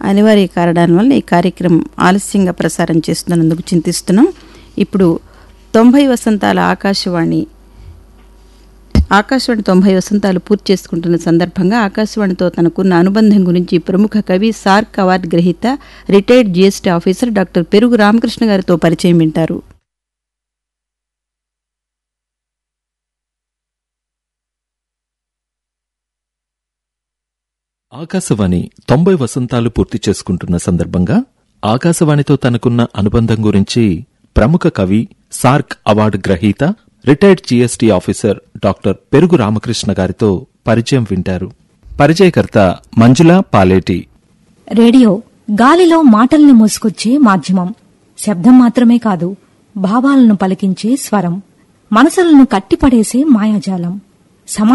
అనివార్య కారణాల వల్ల ఈ కార్యక్రమం ఆలస్యంగా ప్రసారం చేస్తున్నందుకు చింతిస్తున్నాం ఇప్పుడు తొంభై వసంతాల ఆకాశవాణి ఆకాశవాణి తొంభై వసంతాలు పూర్తి చేసుకుంటున్న సందర్భంగా ఆకాశవాణితో తనకున్న అనుబంధం గురించి ప్రముఖ కవి సార్క్ అవార్డు గ్రహీత retired GST officer doctor Perugu Ramakrishna గారితో పరిచయం వింటారు ఆకాశవాణి తొంభై వసంతాలు పూర్తి చేసుకుంటున్న సందర్భంగా ఆకాశవాణితో తనకున్న అనుబంధం గురించి ప్రముఖ కవి సార్క్ అవార్డు గ్రహీత retired GST officer doctor Perugu Ramakrishna గారితో పరిచయం వింటారు పరిచయకర్త మంజుల పాలేటి రేడియో గాలిలో మాటల్ని మోసుకొచ్చే మాధ్యమం శబ్దం మాత్రమే కాదు భావాలను పలికించే స్వరం మనసులను కట్టిపడేసే మాయాజాలం సమా